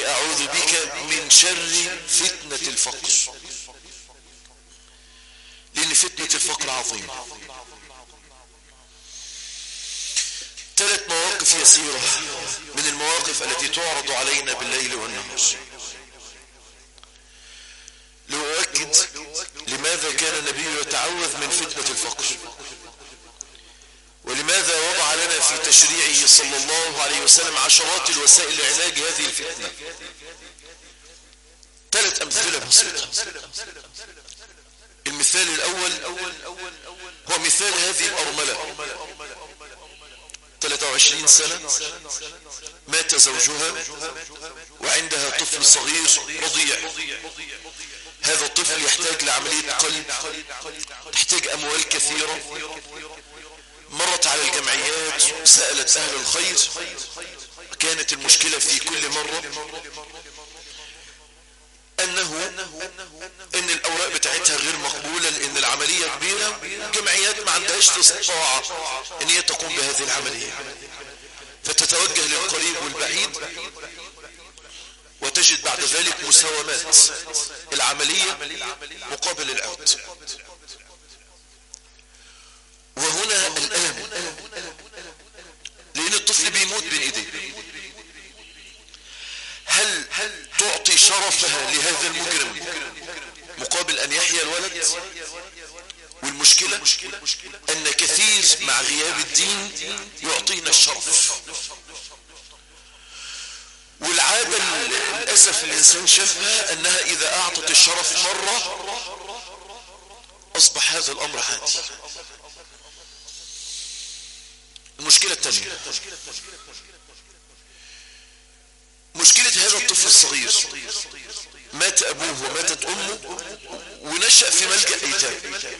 أعوذ بك من شر فتنة الفقر لأن فتنة الفقر عظيمة ثلاث مواقف يسيرة من المواقف التي تعرض علينا بالليل والنهار لأؤكد لماذا كان النبي يتعوذ من فتنة الفقر ولماذا وضع لنا في تشريعه صلى الله عليه وسلم عشرات الوسائل لعلاج هذه الفتنة ثلاث أمثلة بسيطة المثال الأول هو مثال هذه الأرملة 23 سنة مات زوجها وعندها طفل صغير رضيع هذا الطفل يحتاج لعملية قلب تحتاج أموال كثيرة مرت على الجمعيات سألت أهل الخير كانت المشكلة في كل مرة أنه أن الأوراق بتاعتها غير مقبولة لأن العملية كبيرة الجمعيات ما عندهاش استطاعة أن هي تقوم بهذه العملية فتتوجه للقريب والبعيد وتجد بعد ذلك مساومات العملية مقابل العود وهنا الألم لأن الطفل بيموت بين إيديه هل تعطي شرفها لهذا المجرم مقابل أن يحيا الولد والمشكلة أن كثير مع غياب الدين يعطينا الشرف والعادة للأسف الإنسان شافها أنها إذا أعطت الشرف مرة أصبح هذا الأمر عادي المشكلة الثانية مشكلة هذا الطفل الصغير مات أبوه وماتت أمه ونشأ في ملجأ أيتام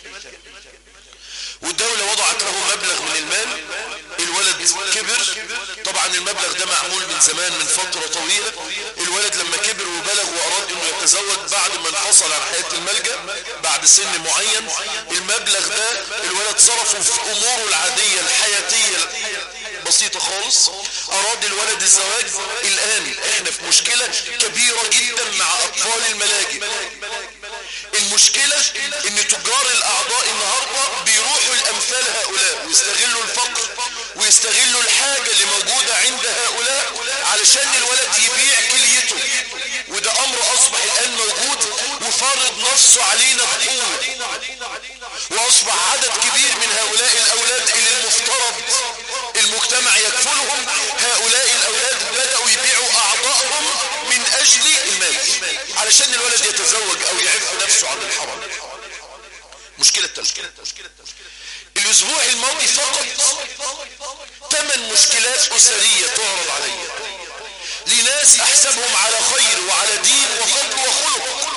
والدولة وضعت له مبلغ من المال الولد كبر طبعا المبلغ ده معمول من زمان من فترة طويلة الولد لما كبر وبلغ وأراد انه يتزوج بعد ما انفصل عن حياة الملجأ بعد سن معين المبلغ ده الولد صرفه في أموره العادية الحياتية بسيطة خالص أراد الولد الزواج الآن احنا في مشكلة كبيرة جدا مع أطفال الملاجئ المشكلة ان تجار الاعضاء النهاردة بيروحوا الامثال هؤلاء ويستغلوا الفقر ويستغلوا الحاجة اللي موجودة عند هؤلاء علشان الولد يبيع كليته وده امر اصبح الان موجود وفرض نفسه علينا بقوة واصبح عدد كبير من هؤلاء الاولاد اللي المفترض المجتمع يكفلهم هؤلاء الاولاد بدأوا يبيعوا اعضائهم من اجل المال علشان الولد يتزوج او يعف نفسه عن الحرام مشكلة تلك الاسبوع الماضي فقط ثمان مشكلات اسرية تعرض علي لناس احسبهم على خير وعلى دين وفضل وخلق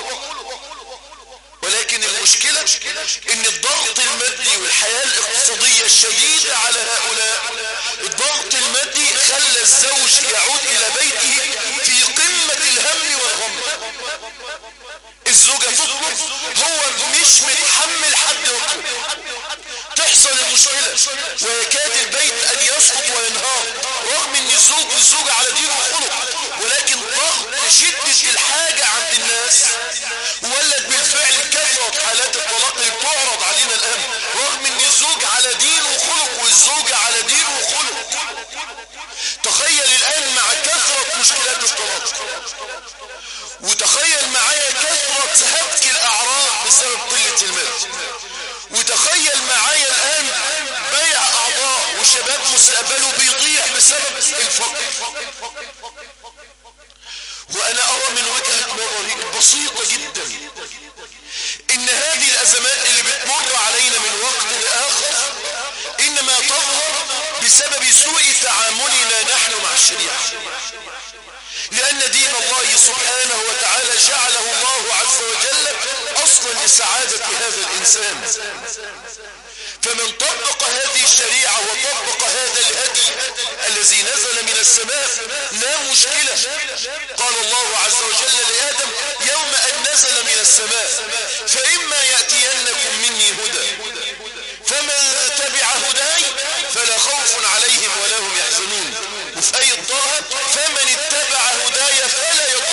ولكن المشكلة ان الضغط المادي والحياة الاقتصادية الشديدة على هؤلاء الضغط المادي خلى الزوج يعود الى بيته في قمة الهم والغم الزوجة تطلب هو مش متحمل حد يطلب تحصل المشكلة ويكاد البيت ان يسقط وينهار رغم ان الزوج والزوجة على دين وخلق ولكن ضغط شدة الحاجة عند الناس ولد بالفعل كثرة حالات الطلاق اللي بتعرض علينا الان رغم ان الزوج على دين وخلق والزوجة على دين وخلق تخيل الان مع كثرة مشكلات الطلاق وتخيل معايا كثرة هتك الاعراض بسبب قلة المال وتخيل معايا الان بيع اعضاء وشباب مستقبله بيضيع بسبب الفقر وانا ارى من وجهة نظري البسيطة جدا ان هذه الازمات اللي بتمر علينا من وقت لاخر انما تظهر بسبب سوء تعاملنا نحن مع الشريعة لأن دين الله سبحانه وتعالى جعله الله عز وجل أصلا لسعادة هذا الإنسان فمن طبق هذه الشريعة وطبق هذا الهدي الذي نزل من السماء لا مشكلة قال الله عز وجل لآدم يوم أن نزل من السماء فإما يأتينكم مني هدى فمن تبع هداي فلا خوف عليهم ولا هم يحزنون وفي أي طه فمن اتبع هداي فلا يضر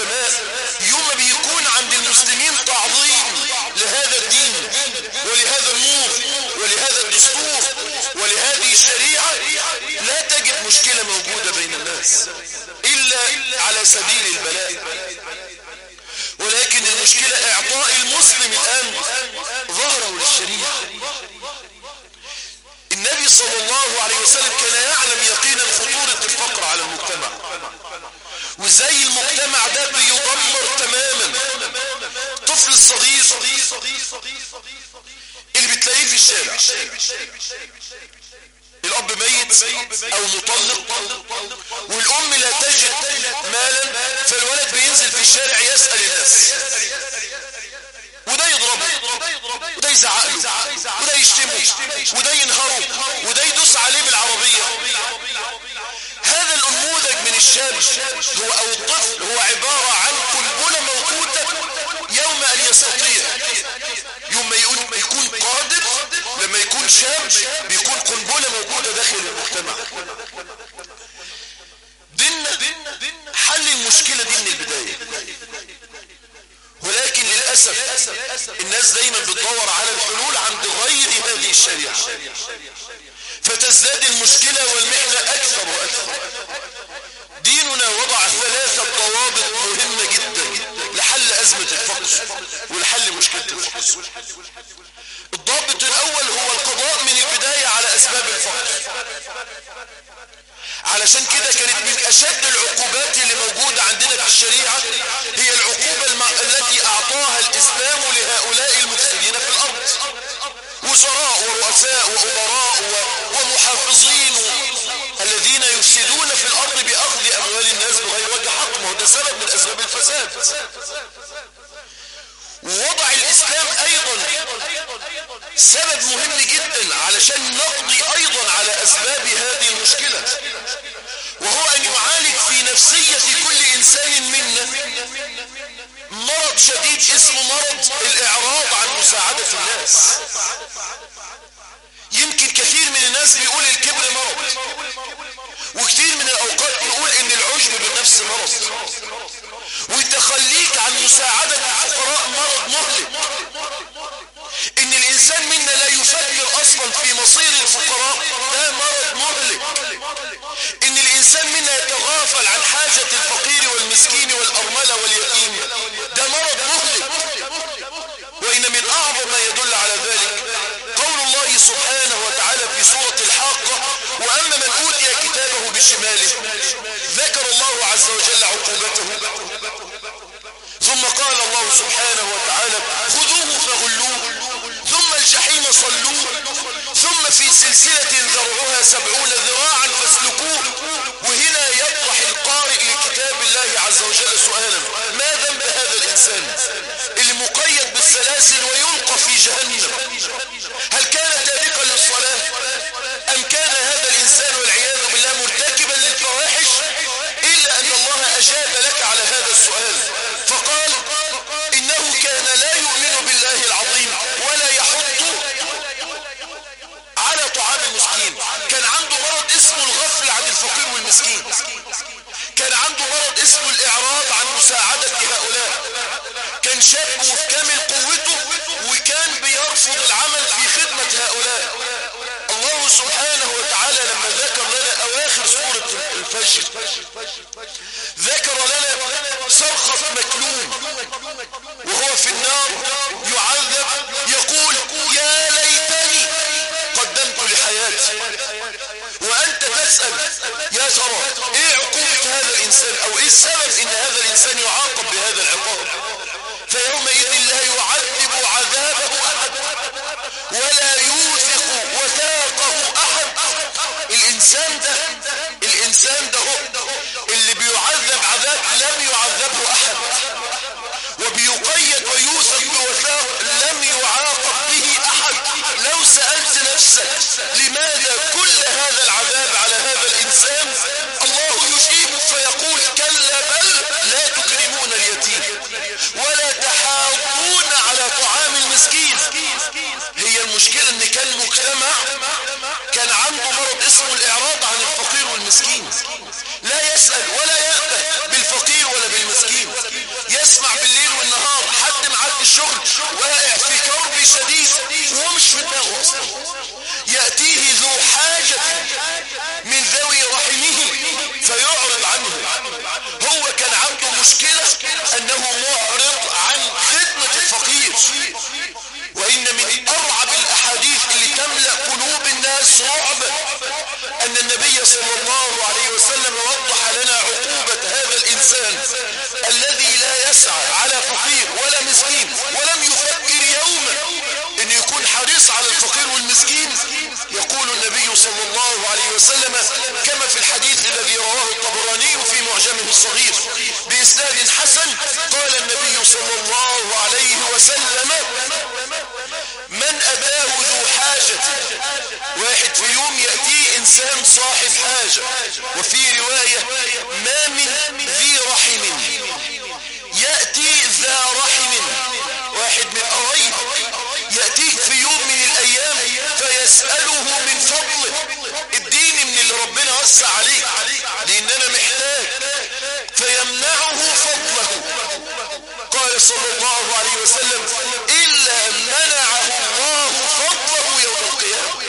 السماء يوم بيكون عند المسلمين تعظيم لهذا الدين ولهذا النور ولهذا الدستور ولهذه الشريعة لا تجد مشكلة موجودة بين الناس إلا على سبيل البلاء ولكن المشكلة إعطاء المسلم الآن ظهره للشريعة النبي صلى الله عليه وسلم كان يعلم يقينا خطورة الفقر على المجتمع وازاي المجتمع ده بيدمر تماما الطفل الصغير اللي بتلاقيه في الشارع الاب ميت او مطلق والام لا تجد مالا فالولد بينزل في الشارع يسأل الناس وده يضربه وده يزعق له وده يشتمه وده ينهره وده يدوس عليه بالعربية هذا النموذج من الشاب هو او الطفل هو عبارة عن قنبلة موقوتة يوم ان يستطيع يوم ما يكون قادر لما يكون شاب بيكون قنبلة موجودة داخل المجتمع ديننا حل المشكلة دي من البداية ولكن للأسف الناس دايما بتدور على الحلول عند غير هذه الشريعة فتزداد المشكلة والمحنة أكثر وأكثر ديننا وضع ثلاثة ضوابط مهمة جدا لحل أزمة الفقر ولحل مشكلة الفقر الضابط الأول هو القضاء من البداية على أسباب الفقر علشان كده كانت من أشد العقوبات اللي موجودة عندنا في الشريعة هي العقوبة الم... التي أعطاها الإسلام لهؤلاء المفسدين في الأرض وزراء ورؤساء وأمراء و... ومحافظين و... الذين يفسدون في الأرض بأخذ أموال الناس بغير وجه حق ما هو ده سبب من أسباب الفساد ووضع الإسلام أيضا سبب مهم جدا علشان نقضي أيضا على أسباب هذه المشكلة وهو أن يعالج في نفسية كل إنسان منا مرض شديد اسمه مرض الإعراض عن مساعدة الناس يمكن كثير من الناس بيقول الكبر مرض وكثير من الأوقات بيقول إن العجب بالنفس مرض وتخليك عن مساعدة الفقراء مرض مهلك ان الانسان منا لا يفكر اصلا في مصير الفقراء ده مرض مهلك ان الانسان منا يتغافل عن حاجة الفقير والمسكين والارملة واليتيم ده مرض مهلك وان من اعظم ما يدل على ذلك قول الله سبحانه وتعالى في سورة الحاقة واما من اوتي كتابه بشماله ذكر الله عز وجل عقوبته ثم قال الله سبحانه وتعالى خذوه فغلوه ثم الجحيم صلوه ثم في سلسلة ذرعها سبعون ذراعا فاسلكوه وهنا يطرح القارئ لكتاب الله عز وجل سؤالا ما ذنب هذا الإنسان اللي مقيد بالسلاسل ويلقى في جهنم هل كان تاركا للصلاة أم كان هذا الإنسان والعياذ بالله مرتكبا للفواحش إلا أن الله أجاب لك على هذا السؤال فقال إنه كان لا يؤمن بالله العظيم ولا يحض على طعام المسكين كان عنده مرض اسمه الغفل عن الفقير والمسكين كان عنده مرض اسمه الإعراض عن مساعدة هؤلاء كان شاب وفي كامل قوته وكان بيرفض العمل في خدمة هؤلاء الله سبحانه وتعالى لما ذكر لنا أواخر سورة الفجر ذكر لنا صرخة مكلوم وهو في النار يعذب يقول يا ليتني قدمت لحياتي وأنت تسأل يا ترى إيه عقوبة هذا الإنسان أو إيه السبب إن هذا الإنسان يعاقب بهذا العقاب فيومئذ لا يعذب عذابه أحد ولا يوثق وثاقه أحد الإنسان ده الإنسان ده هو اللي بيعذب عذاب لم يعذبه أحد وبيقيد ويوثق بوثاق لم يعاقب به أحد لو سألت نفسك لماذا كل هذا العذاب على هذا الإنسان الله يجيب فيقول كلا بل لا تكرمون اليتيم ولا تحاضون على الشغل واقع في كرب شديد وهو مش في دماغه اصلا يأتيه ذو حاجة من ذوي رحمه فيعرض عنه هو كان عنده مشكلة انه معرض عن خدمة الفقير وإن من أرعب الأحاديث اللي تملأ قلوب الناس رعبا أن النبي صلى الله عليه وسلم وضح لنا عقوبة هذا الإنسان الذي لا يسعى على فقير ولا مسكين ولم يفكر يوما أن يكون حريص على الفقير والمسكين يقول النبي صلى الله عليه وسلم كما في الحديث الذي رواه الطبراني في معجمه الصغير بإسناد حسن قال النبي صلى الله عليه وسلم من أباه ذو حاجة واحد في يوم يأتي إنسان صاحب حاجة وفي رواية ما من ذي رحم يأتي ذا رحم واحد من قريب يأتيك في يوم من الأيام فيسأله من فضله اديني من اللي ربنا وسع عليك لأن أنا محتاج فيمنعه فضله قال صلى الله عليه وسلم إلا منعه الله فضله يوم القيامة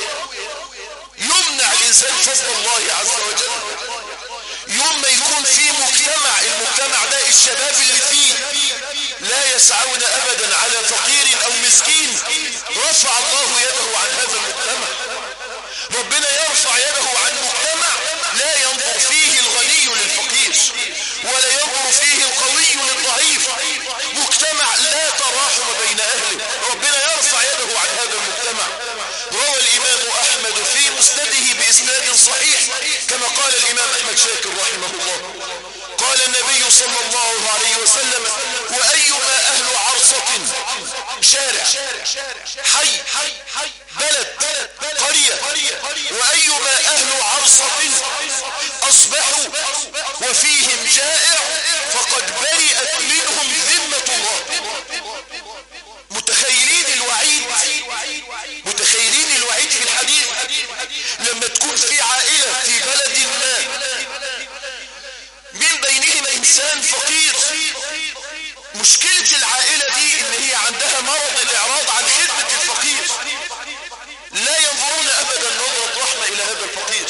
يمنع الإنسان فضل الله عز وجل يوم ما يكون في مجتمع المجتمع ده الشباب اللي فيه لا يسعون أبدا على فقير أو مسكين رفع الله يده عن هذا المجتمع ربنا يرفع يده عن مجتمع لا ينظر فيه الغني للفقير ولا ينظر فيه القوي للضعيف مجتمع لا تراحم بين أهله ربنا يرفع يده عن هذا المجتمع روى الإمام أحمد في مسنده بإسناد صحيح كما قال الإمام أحمد شاكر رحمه الله قال النبي صلى الله عليه وسلم وأيما أهل عرصة شارع حي بلد قرية وأيما أهل عرصة أصبحوا وفيهم جائع فقد برئت منهم ذمة الله متخيلين الوعيد متخيلين الوعيد في الحديث لما تكون في عائلة في بلد ما من بينهم إنسان فقير مشكلة العائلة دي إن هي عندها مرض الإعراض عن خدمة الفقير لا ينظرون أبدا نظرة رحمة إلى هذا الفقير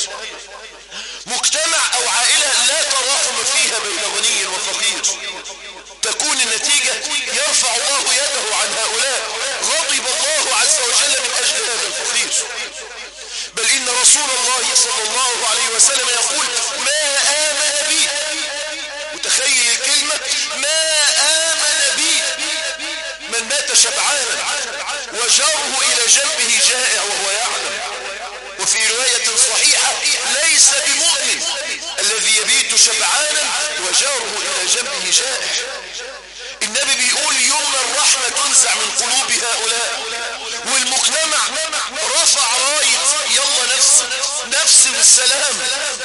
مجتمع أو عائلة لا تراحم فيها بين غني وفقير تكون النتيجة يرفع الله يده عن هؤلاء غضب الله عز وجل من أجل هذا الفقير بل إن رسول الله صلى الله عليه وسلم يقول ما آمن بي متخيل الكلمة ما آمن بي من مات شبعانا وجاره إلى جنبه جائع وهو يعلم وفي رواية صحيحة ليس بمؤمن الذي يبيت شبعانا وجاره إلى جنبه جائع النبي بيقول يوم الرحمة تنزع من قلوب هؤلاء والمجتمع رفع راية يلا نفس نفس والسلام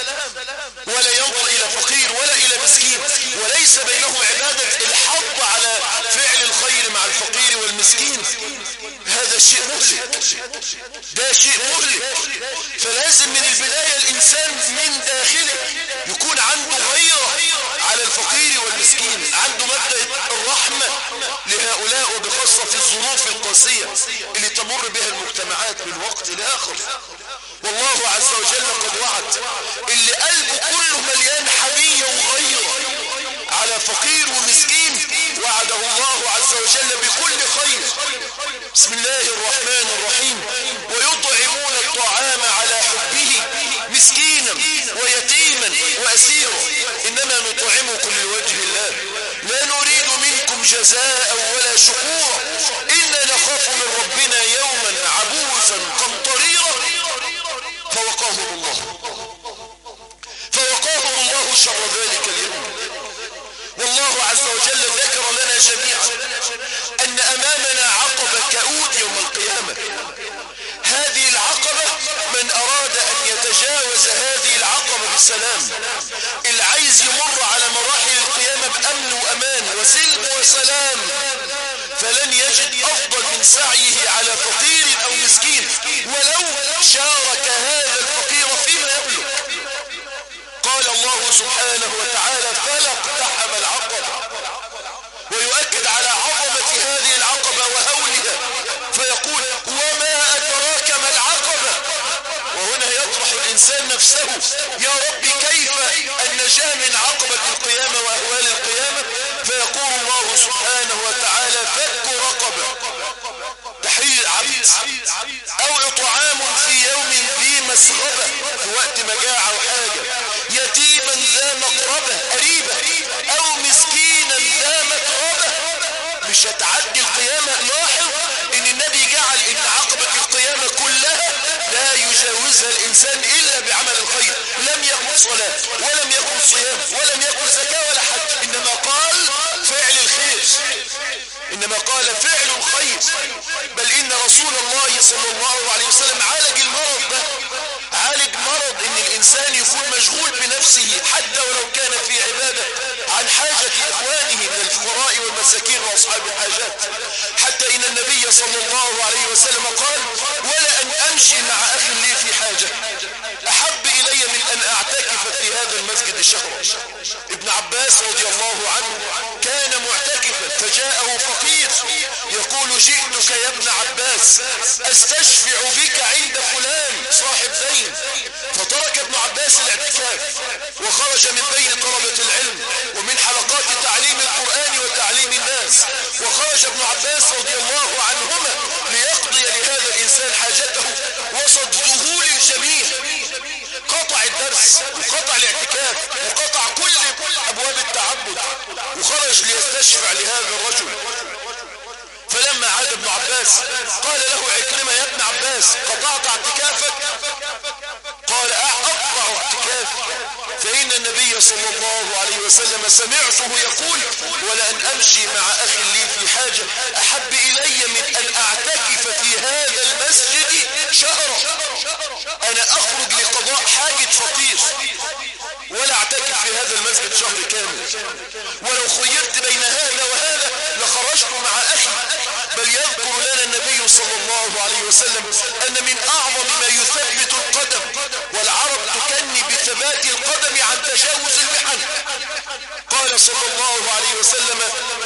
ولا ينظر إلى فقير ولا إلى مسكين وليس بينهم عبادة الحض على فعل الخير مع الفقير والمسكين هذا شيء مهلك ده شيء مهلك فلازم من البداية الإنسان من داخله يكون عنده غيرة على الفقير والمسكين عنده مبدأ الرحمة لهؤلاء وبخاصة في الظروف القاسية اللي تمر بها المجتمعات من وقت لآخر والله عز وجل قد وعد اللي قلبه كله مليان حمية وغيرة على فقير ومسكين وعده الله عز وجل بكل خير بسم الله الرحمن الرحيم ويطعمون الطعام على حبه مسكينا ويتيما وأسيرا إنما نطعمكم لوجه الله لا نريد منكم جزاء ولا شكورا إنا نخاف من ربنا يوما عبوسا قمطريرا فوقاهم الله فوقاهم الله شر ذلك اليوم والله عز وجل ذكر لنا جميعا أن أمامنا عقبة كؤود يوم القيامة هذه العقبة من أراد أن يتجاوز هذه العقبة بسلام اللي عايز يمر على مراحل القيامة بأمن وأمان وسلم وسلام فلن يجد أفضل من سعيه على فقير أو مسكين ولو شارك هذا الفقير فيما يملك قال الله سبحانه وتعالى فلا اقتحم العقبة ويؤكد على عظمة هذه العقبة وهولها فيقول وما أدراك ما العقبة وهنا يطرح الإنسان نفسه يا رب كيف النجاة من عقبة القيامة وأهوال القيامة فيقول الله سبحانه وتعالى فك رقبة تحرير عبد أو إطعام في يوم ذي مسغبة في وقت مجاعة وحاجة يتيما ذا مقربة قريبة أو مسكينا ذا متربة مش هتعدي القيامة لاحظ ان النبي جعل ان عقبة القيامة كلها لا يجاوزها الانسان الا بعمل الخير لم يكن صلاة ولم يكن صيام ولم يكن زكاة ولا حج انما قال فعل الخير انما قال فعل الخير بل ان رسول الله صلى الله عليه وسلم عالج المرض ده عالج مرض ان الانسان يكون مشغول بنفسه حتى ولو كان في عبادة عن حاجة اخوانه من الفقراء والمساكين واصحاب الحاجات حتى ان النبي صلى الله عليه وسلم قال ولا ان امشي مع اخ لي في حاجة احب الي من ان اعتكف في هذا المسجد الشهر ابن عباس رضي الله عنه كان معتكفا فجاءه فقير يقول جئتك يا ابن عباس استشفع بك عند فلان صاحب زين فترك ابن عباس الاعتكاف وخرج من بين طلبة العلم ومن حلقات تعليم القرآن وتعليم الناس وخرج ابن عباس رضي الله عنهما ليقضي لهذا الإنسان حاجته وسط ذهول الجميع قطع الدرس وقطع الاعتكاف وقطع كل أبواب التعبد وخرج ليستشفع لهذا الرجل فلما عاد ابن عباس قال له عكرمة يا ابن عباس قطعت اعتكافك قال أقطع اعتكاف فإن النبي صلى الله عليه وسلم سمعته يقول ولأن أمشي مع أخ لي في حاجة أحب إلي من أن أعتكف في هذا المسجد شهرا أنا أخرج لقضاء حاجة فقير ولا اعتكف في هذا المسجد شهر كامل ولو خيرت بين هذا وهذا لخرجت مع أخي بل يذكر لنا النبي صلى الله عليه وسلم أن من أعظم ما يثبت القدم والعرب تكني بثبات القدم عن تجاوز المحن قال صلى الله عليه وسلم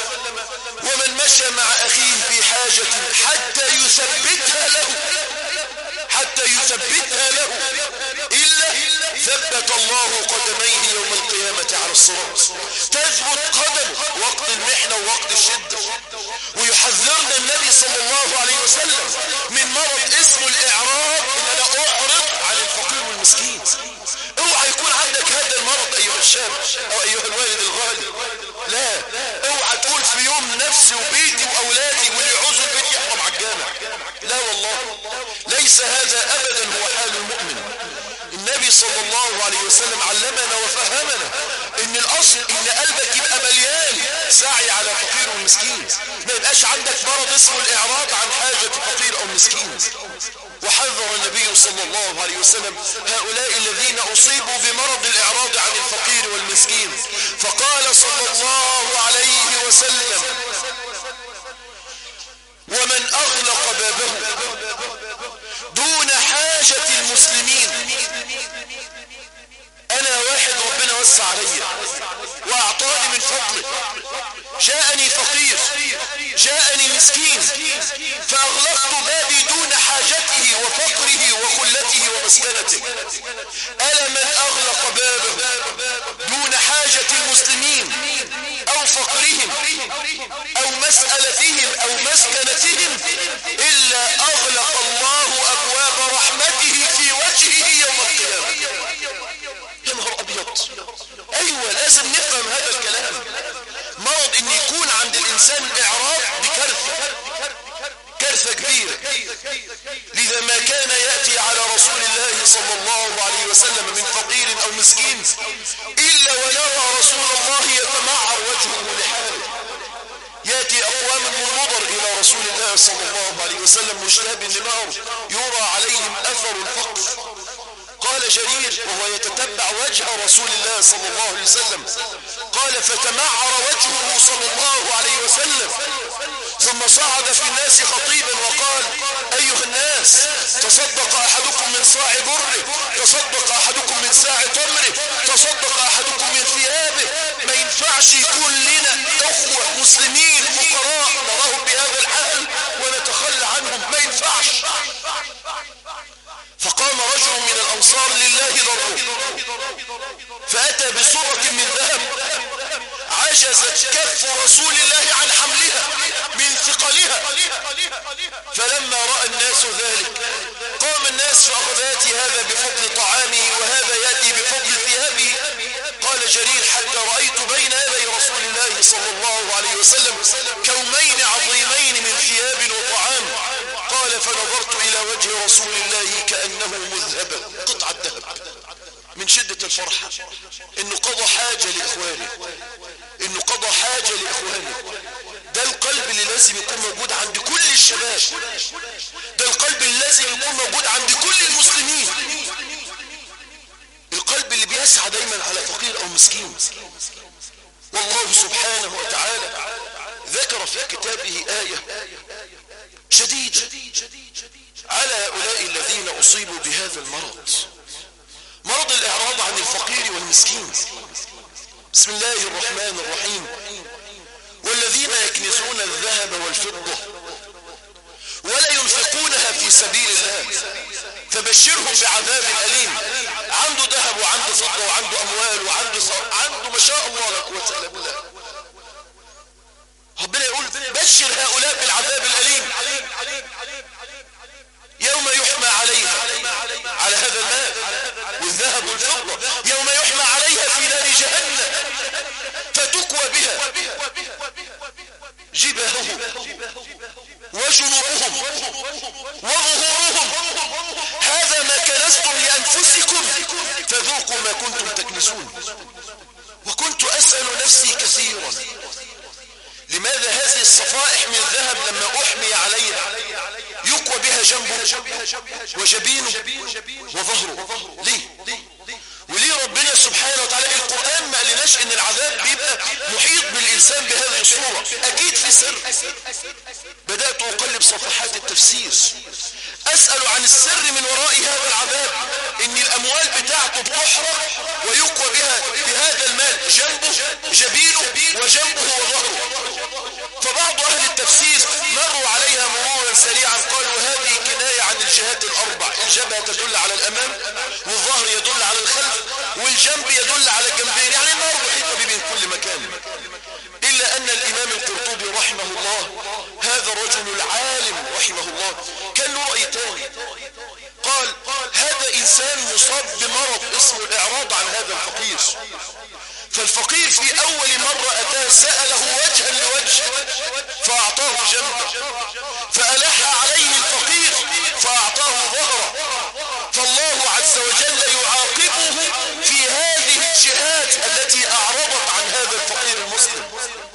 ومن مشى مع أخيه في حاجة حتى يثبتها له حتى يثبتها له إلا ثبت الله قدميه يوم القيامة على الصراط تثبت قدم وقت المحنة ووقت الشدة ويحذرنا النبي صلى الله عليه وسلم من مرض اسمه الإعراض إن أنا أعرض عن الفقير والمسكين اوعى يكون عندك هذا المرض أيها الشاب أو أيها الوالد الغالي لا اوعى تقول في يوم نفسي وبيتي وأولادي واللي يعوز البيت يحرم على الجامع لا والله ليس هذا أبدا هو حال المؤمن النبي صلى الله عليه وسلم علمنا وفهمنا ان الاصل ان قلبك يبقى مليان سعي على فقير ومسكين ما يبقاش عندك مرض اسمه الاعراض عن حاجة فقير او مسكين وحذر النبي صلى الله عليه وسلم هؤلاء الذين اصيبوا بمرض الاعراض عن الفقير والمسكين فقال صلى الله عليه وسلم ومن اغلق بابه دون حاجة المسلمين انا واحد ربنا وسع علي واعطاني من فضله جاءني فقير جاءني مسكين فاغلقت بابي دون حاجته وفقره وخلته ومسكنته الا من اغلق بابه دون حاجة المسلمين او فقرهم او مسألتهم او مسكنتهم الا اغلق الله ابواب رحمته في وجهه يوم القيامة يا نهار ابيض ايوه لازم نفهم هذا الكلام مرض ان يكون عند الانسان اعراض بكارثه كارثه كبيره لذا ما كان ياتي على رسول الله صلى الله عليه وسلم من فقير او مسكين الا ونرى رسول الله يتمعر وجهه لحاله ياتي اقوام من مضر الى رسول الله صلى الله عليه وسلم مجتهب النمار يرى عليهم اثر الفقر قال جرير وهو يتتبع وجه رسول الله صلى الله عليه وسلم قال فتمعر وجهه صلى الله عليه وسلم ثم صعد في الناس خطيبا وقال أيها الناس تصدق أحدكم من صاع بره تصدق أحدكم من ساع تمره تصدق أحدكم من ثيابه ما ينفعش يكون لنا أخوة المسلمين فقراء نراهم بهذا الحال ونتخلى عنهم ما ينفعش فقام رجل من الأنصار لله ضره فأتى بصورة من ذهب عجزت كف رسول الله عن حملها من ثقلها فلما رأى الناس ذلك قام الناس فأخذ يأتي هذا بفضل طعامه وهذا يأتي بفضل ثيابه قال جرير حتى رأيت بين يدي رسول الله صلى الله عليه وسلم كومين عظيمين من ثياب وطعام قال فنظرت إلى وجه رسول الله كأنه مذهب قطعة ذهب من شدة الفرحة انه قضى حاجة لإخوانه انه قضى حاجة لإخوانه ده القلب اللي لازم يكون موجود عند كل الشباب ده القلب اللي لازم يكون موجود عند كل المسلمين القلب اللي بيسعى دايما على فقير او مسكين والله سبحانه وتعالى ذكر في كتابه آية شديدة على هؤلاء الذين أصيبوا بهذا المرض مرض الإعراض عن الفقير والمسكين بسم الله الرحمن الرحيم والذين يكنزون الذهب والفضة ولا ينفقونها في سبيل الله فبشرهم بعذاب أليم عنده ذهب وعنده فضة وعنده أموال وعنده صار عنده ما شاء الله لا قوة إلا بالله ربنا يقول بشر هؤلاء بالعذاب الأليم يوم يحمى عليها على هذا المال والذهب والفضة يوم يحمى عليها في نار جهنم فتكوى بها جباههم وجنوبهم وظهورهم هذا ما كنستم لأنفسكم فذوقوا ما كنتم تكنسون وكنت أسأل نفسي كثيرا لماذا هذه الصفائح من ذهب لما أحمي عليها يقوى بها جنبه وجبينه وظهره ليه وليه ربنا سبحانه وتعالى القرآن ما قالناش ان العذاب بيبقى محيط بالإنسان بهذه الصورة أكيد في سر بدأت أقلب صفحات التفسير أسأل عن السر من وراء هذا العذاب ان الأموال بتاعته بتحرق ويقوى بها بهذا المال جنبه جبينه وجنبه وظهره فبعض أهل التفسير مروا عليها مرورا سريعا قالوا هذه كناية عن الجهات الأربع الجبهة تدل على الأمام والظهر يدل على الخلف والجنب يدل على الجنبين يعني النار محيطة به من كل مكان إلا أن الإمام القرطبي رحمه الله هذا الرجل العالم رحمه الله كان له رأي تاني قال هذا إنسان مصاب بمرض اسمه الإعراض عن هذا الفقير فالفقير في أول مرة أتاه سأله وجها لوجه فأعطاه جنبه فألح عليه الفقير فأعطاه ظهره فالله عز وجل يعاقبه في هذه الجهات التي أعرضت عن هذا الفقير المسلم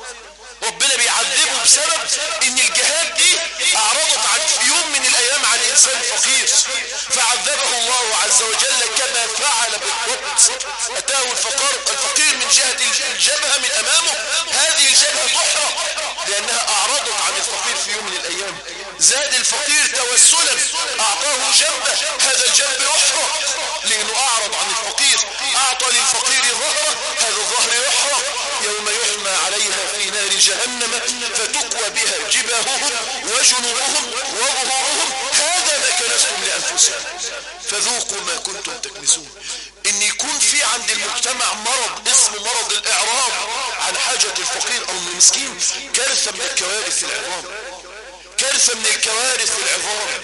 ربنا بيعذبه بسبب ان الجهات دي اعرضت عن في يوم من الايام عن انسان فقير فعذبه الله عز وجل كما فعل بالضبط اتاه الفقر الفقير من جهة الجبهة من امامه هذه الجبهة تحرق لانها اعرضت عن الفقير في يوم من الايام زاد الفقير توسلا اعطاه جنبه هذا الجنب يحرق لانه اعرض عن الفقير اعطى للفقير ظهره هذا الظهر يحرق يوم يحمى عليها في نار جهنم فتقوى بها جباههم وجنوبهم وظهورهم هذا ما كنستم لأنفسهم فذوقوا ما كنتم تكنسون ان يكون في عند المجتمع مرض اسمه مرض الاعراض عن حاجة الفقير او المسكين كارثة من الكوارث العظام كارثة من الكوارث العظام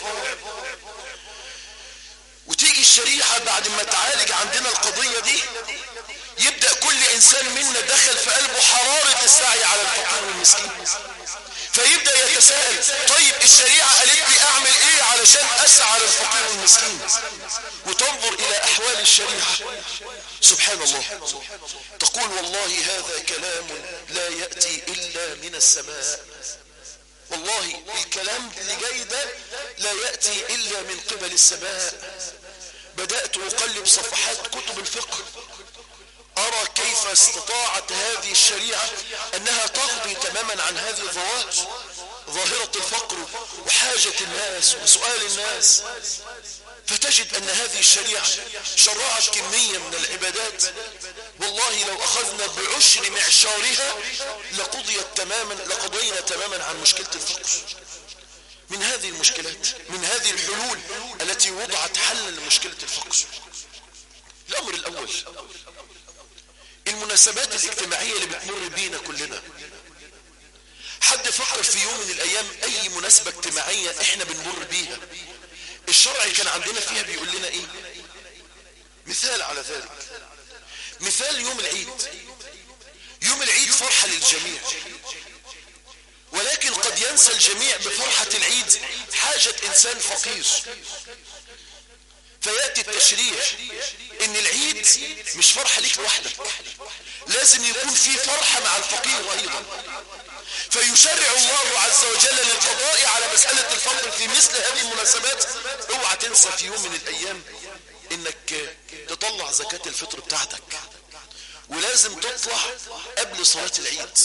وتيجي الشريعة بعد ما تعالج عندنا القضية دي يبدأ كل إنسان منا دخل في قلبه حرارة السعي على الفقير والمسكين فيبدأ يتساءل طيب الشريعة قالت لي أعمل إيه علشان أسعى على الفقير والمسكين وتنظر إلى أحوال الشريعة سبحان الله تقول والله هذا كلام لا يأتي إلا من السماء والله الكلام اللي جاي ده لا يأتي إلا من قبل السماء بدأت أقلب صفحات كتب الفقه أرى كيف استطاعت هذه الشريعة أنها تقضي تماما عن هذه الظواهر ظاهرة الفقر وحاجة الناس وسؤال الناس فتجد أن هذه الشريعة شرعت كمية من العبادات والله لو أخذنا بعشر معشارها لقضيت تماما لقضينا تماما عن مشكلة الفقر من هذه المشكلات من هذه الحلول التي وضعت حلا لمشكلة الفقر الأمر الأول المناسبات الاجتماعية اللي بتمر بينا كلنا حد فكر في يوم من الأيام أي مناسبة اجتماعية احنا بنمر بيها الشرع كان عندنا فيها بيقول لنا ايه مثال على ذلك مثال يوم العيد يوم العيد فرحة للجميع ولكن قد ينسى الجميع بفرحة العيد حاجة إنسان فقير فيأتي التشريع ان العيد مش فرحة ليك لوحدك لازم يكون في فرحة مع الفقير ايضا فيشرع الله عز وجل للقضاء على مسألة الفقر في مثل هذه المناسبات اوعى تنسى في يوم من الايام انك تطلع زكاة الفطر بتاعتك ولازم تطلع قبل صلاة العيد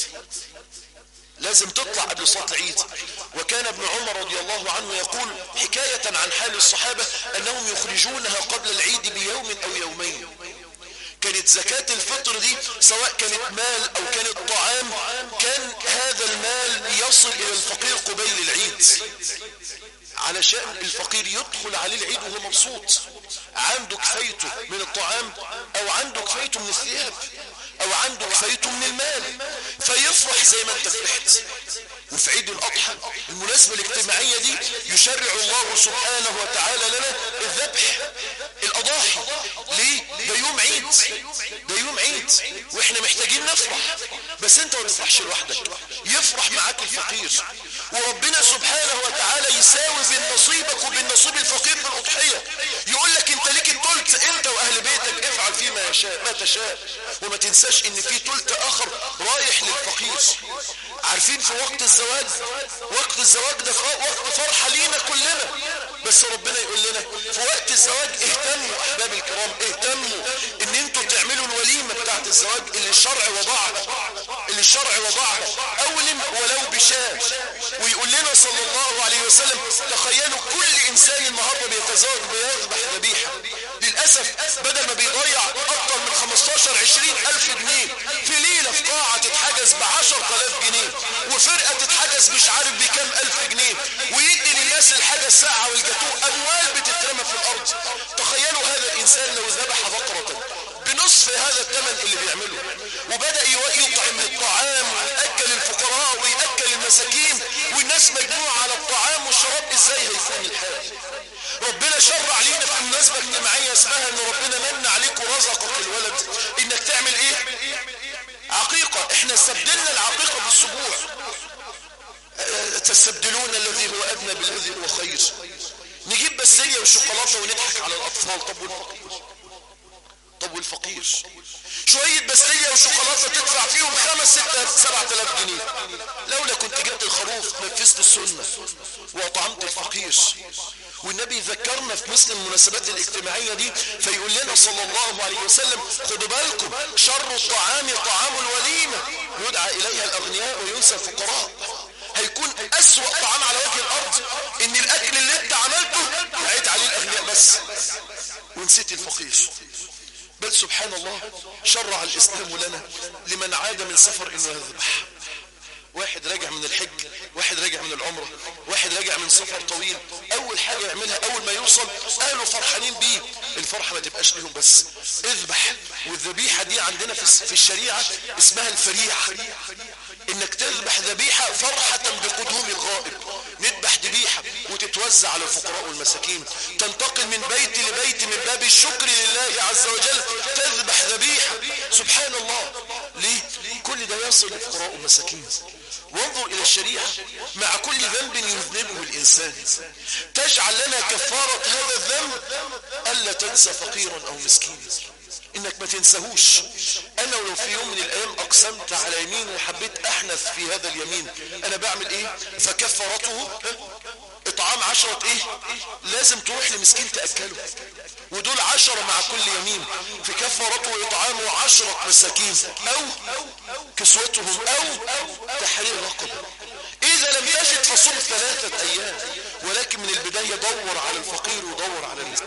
لازم تطلع قبل صلاة العيد وكان ابن عمر رضي الله عنه يقول حكاية عن حال الصحابة أنهم يخرجونها قبل العيد بيوم أو يومين كانت زكاة الفطر دي سواء كانت مال أو كانت طعام كان هذا المال يصل إلى الفقير قبيل العيد علشان الفقير يدخل عليه العيد وهو مبسوط عنده كفايته من الطعام او عنده كفايته من الثياب او عنده كفايته من المال فيفرح زي ما انت فرحت وفي عيد الاضحى المناسبة الاجتماعية دي يشرع الله سبحانه وتعالى لنا الذبح الاضاحي ليه ده يوم عيد ده يوم عيد واحنا محتاجين نفرح بس انت ما تفرحش لوحدك يفرح معاك الفقير وربنا سبحانه وتعالى يساوي بين نصيبك وبين نصيب الفقير في الاضحية يقول لك انت ليك التلت انت واهل بيتك افعل فيما يشاء ما تشاء وما تنساش ان في تلت اخر رايح للفقير عارفين في وقت الزواج وقت الزواج ده وقت فرحة لينا كلنا بس ربنا يقول لنا في وقت الزواج اهتموا احباب الكرام اهتموا ان انتوا تعملوا الوليمة بتاعت الزواج اللي الشرع وضعها اللي الشرع وضعها اولم ولو بشاه ويقول لنا صلى الله عليه وسلم تخيلوا كل انسان النهاردة بيتزوج بيذبح ذبيحة للأسف بدل ما بيضيع اكتر من 15 20 الف جنيه في ليلة في قاعة تتحجز ب 10000 جنيه وفرقة تتحجز مش عارف بكام الف جنيه ويدي للناس الحاجة الساعة والجاتوه اموال بتترمى في الارض تخيلوا هذا الانسان لو ذبح بقرة بنصف هذا الثمن اللي بيعمله وبدأ يطعم الطعام ويأكل الفقراء ويأكل المساكين والناس مجموعة على الطعام والشراب ازاي هيكون الحال ربنا شرع لينا في مناسبة اجتماعية اسمها ان ربنا من عليك ورزقك الولد انك تعمل ايه عقيقة احنا استبدلنا العقيقة بالسبوع تستبدلون الذي هو ادنى بالذي هو خير نجيب بسية وشوكولاتة ونضحك على الاطفال طب والفقير طب والفقير شوية بسية وشوكولاتة تدفع فيهم خمس ستة سبعة الاف جنيه لولا كنت جبت الخروف نفذت السنة واطعمت الفقير والنبي ذكرنا في مثل المناسبات الاجتماعية دي فيقول لنا صلى الله عليه وسلم خدوا بالكم شر الطعام طعام الوليمة يدعى إليها الأغنياء وينسى الفقراء هيكون أسوأ طعام على وجه الأرض إن الأكل اللي أنت عملته عيد عليه الأغنياء بس ونسيت الفقير بل سبحان الله شرع الإسلام لنا لمن عاد من سفر إنه يذبح واحد راجع من الحج واحد راجع من العمرة واحد راجع من سفر طويل اول حاجة يعملها اول ما يوصل اهله فرحانين بيه الفرحة ما تبقاش لهم بس اذبح والذبيحة دي عندنا في الشريعة اسمها الفريحة انك تذبح ذبيحة فرحة بقدوم الغائب نذبح ذبيحة وتتوزع على الفقراء والمساكين تنتقل من بيت لبيت من باب الشكر لله عز وجل تذبح ذبيحة سبحان الله ليه كل ده يصل للفقراء والمساكين وانظر الى الشريعة مع كل ذنب يذنبه الانسان تجعل لنا كفارة هذا الذنب الا تنسى فقيرا او مسكينا انك ما تنساهوش انا ولو في يوم من الايام اقسمت على يمين وحبيت احنث في هذا اليمين انا بعمل ايه فكفارته اطعام عشرة ايه لازم تروح لمسكين تأكله ودول عشرة مع كل يمين في كفارته اطعام عشرة مساكين او كسوتهم او تحرير رقبه اذا لم تجد فصم ثلاثة ايام ولكن من البداية دور على الفقير ودور على المسكين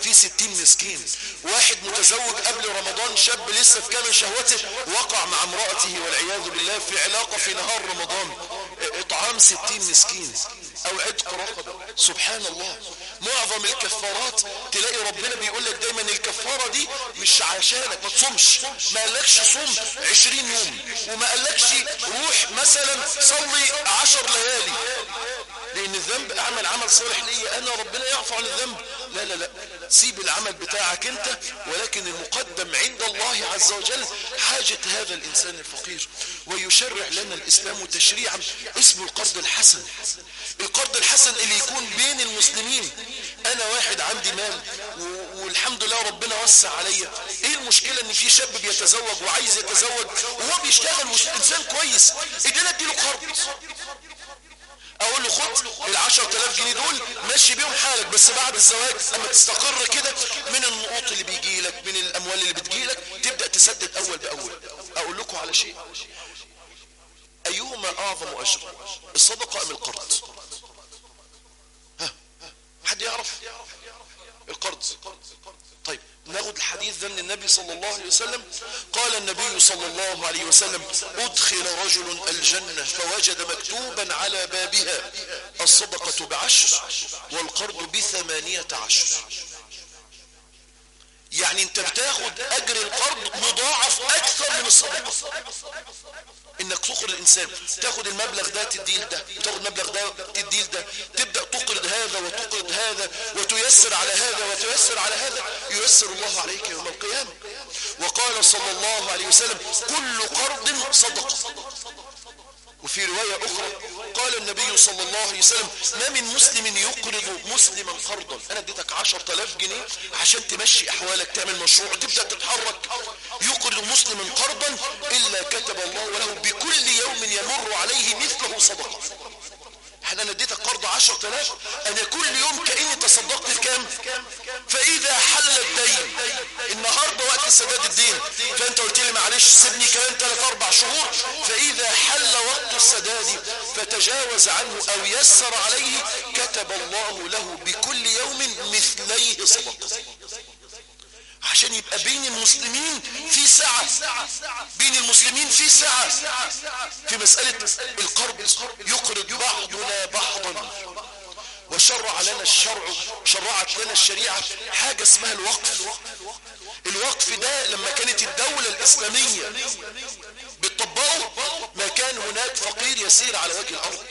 في ستين مسكين واحد متزوج قبل رمضان شاب لسه في كامل شهوته وقع مع امرأته والعياذ بالله في علاقة في نهار رمضان اطعام ستين مسكين او عتق رقبة سبحان الله معظم الكفارات تلاقي ربنا بيقول لك دايما الكفارة دي مش عشانك ما تصومش ما قالكش صوم عشرين يوم وما قالكش روح مثلا صلي عشر ليالي لان الذنب اعمل عمل صالح لي انا ربنا يعفو عن الذنب لا لا لا سيب العمل بتاعك انت ولكن المقدم عند الله عز وجل حاجة هذا الانسان الفقير ويشرع لنا الاسلام تشريعا اسمه القرض الحسن القرض الحسن اللي يكون بين المسلمين انا واحد عندي مال والحمد لله ربنا وسع عليا ايه المشكلة ان في شاب بيتزوج وعايز يتزوج وهو بيشتغل انسان كويس ادينا اديله قرض اقول له خد العشر تلاف جنيه دول ماشي بيهم حالك بس بعد الزواج اما تستقر كده من النقوط اللي بيجي لك من الاموال اللي بتجي لك تبدأ تسدد اول باول اقول لكم على شيء ايهما اعظم اجر الصدقة ام القرض ها حد يعرف القرض طيب ناخد الحديث ده من النبي صلى الله عليه وسلم قال النبي صلى الله عليه وسلم ادخل رجل الجنة فوجد مكتوبا على بابها الصدقة بعشر والقرض بثمانية عشر يعني انت بتاخد اجر القرض مضاعف اكثر من الصدقة انك تقرض الانسان تاخد المبلغ ده تديه ده وتاخد المبلغ ده تديه ده تبدأ تقرض هذا وتقرض هذا وتيسر على هذا وتيسر على هذا ييسر الله عليك يوم القيامة وقال صلى الله عليه وسلم كل قرض صدقة وفي رواية أخرى قال النبي صلى الله عليه وسلم ما من مسلم يقرض مسلما قرضا أنا اديتك عشر تلاف جنيه عشان تمشي أحوالك تعمل مشروع تبدأ تتحرك يقرض مسلما قرضا إلا كتب الله له بكل يوم يمر عليه مثله صدقة احنا انا اديتك قرض عشر تلاف انا كل يوم كأني تصدقت بكام فاذا حل الدين النهاردة وقت سداد الدين فانت قلت لي معلش سيبني كمان ثلاث اربع شهور فاذا حل وقت السداد فتجاوز عنه او يسر عليه كتب الله له بكل يوم مثليه صدقة عشان يبقى بين المسلمين في سعة بين المسلمين في سعة في مسألة القرض يقرض بعضنا بعضا وشرع لنا الشرع شرعت لنا الشريعة حاجة اسمها الوقف الوقف ده لما كانت الدولة الإسلامية بتطبقه ما كان هناك فقير يسير على وجه الأرض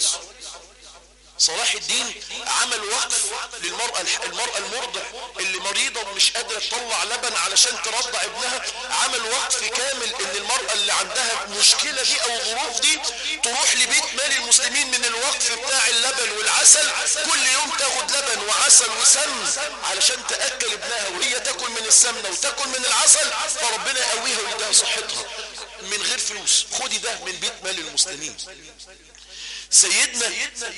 صلاح الدين عمل وقف للمرأة المرأة المرضع اللي مريضة ومش قادرة تطلع لبن علشان ترضع ابنها عمل وقف كامل ان المرأة اللي عندها المشكلة دي او الظروف دي تروح لبيت مال المسلمين من الوقف بتاع اللبن والعسل كل يوم تاخد لبن وعسل وسمن علشان تأكل ابنها وهي تاكل من السمنة وتاكل من العسل فربنا يقويها ويديها صحتها من غير فلوس خدي ده من بيت مال المسلمين سيدنا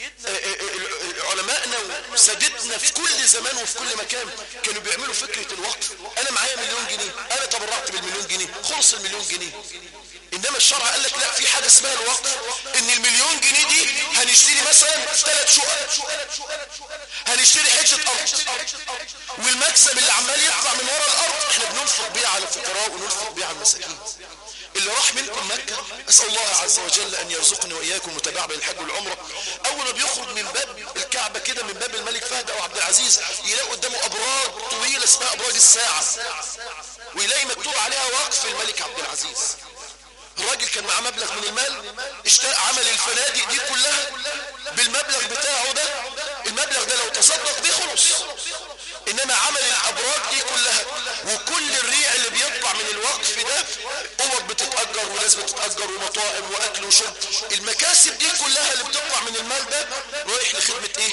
علماءنا وسادتنا في كل زمان وفي كل مكان كانوا بيعملوا فكرة الوقف انا معايا مليون جنيه انا تبرعت بالمليون جنيه خلص المليون جنيه انما الشرع قال لك لا في حاجة اسمها الوقف ان المليون جنيه دي هنشتري مثلا ثلاث شقق هنشتري حتة ارض والمكسب اللي عمال يطلع من ورا الارض احنا بننفق بيه على الفقراء وننفق بيه على المساكين اللي راح منكم مكة اسأل الله عز وجل ان يرزقني واياكم متابعة بين الحج والعمرة اول ما بيخرج من باب الكعبة كده من باب الملك فهد او عبد العزيز يلاقي قدامه ابراج طويلة اسمها ابراج الساعة ويلاقي مكتوب عليها وقف الملك عبد العزيز الراجل كان معاه مبلغ من المال اشترى عمل الفنادق دي كلها بالمبلغ بتاعه ده المبلغ ده لو تصدق بيه خلص انما عمل الابراج دي كلها وكل الريع اللي بيطلع من الوقف ده اوض بتتأجر وناس بتتأجر ومطاعم واكل وشرب المكاسب دي كلها اللي بتطلع من المال ده رايح لخدمة ايه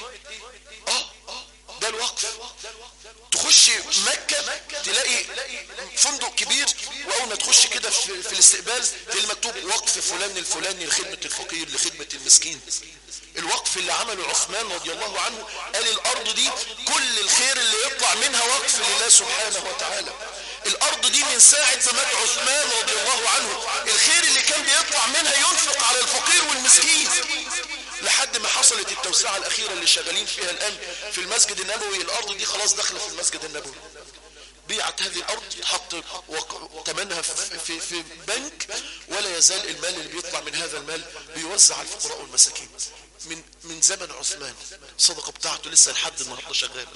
اه ده الوقف تخش مكة تلاقي فندق كبير واول ما تخش كده في, في الاستقبال تلاقي مكتوب وقف فلان الفلاني لخدمة الفقير لخدمة المسكين الوقف اللي عمله عثمان رضي الله عنه قال الارض دي كل الخير اللي يطلع منها وقف لله سبحانه وتعالى الارض دي من ساعة ما مات عثمان رضي الله عنه الخير اللي كان بيطلع منها ينفق على الفقير والمسكين لحد ما حصلت التوسعة الأخيرة اللي شغالين فيها الآن في المسجد النبوي الأرض دي خلاص داخله في المسجد النبوي بيعت هذه الأرض تحط ثمنها في, في, في بنك ولا يزال المال اللي بيطلع من هذا المال بيوزع على الفقراء والمساكين من من زمن عثمان الصدقة بتاعته لسه لحد النهارده شغالة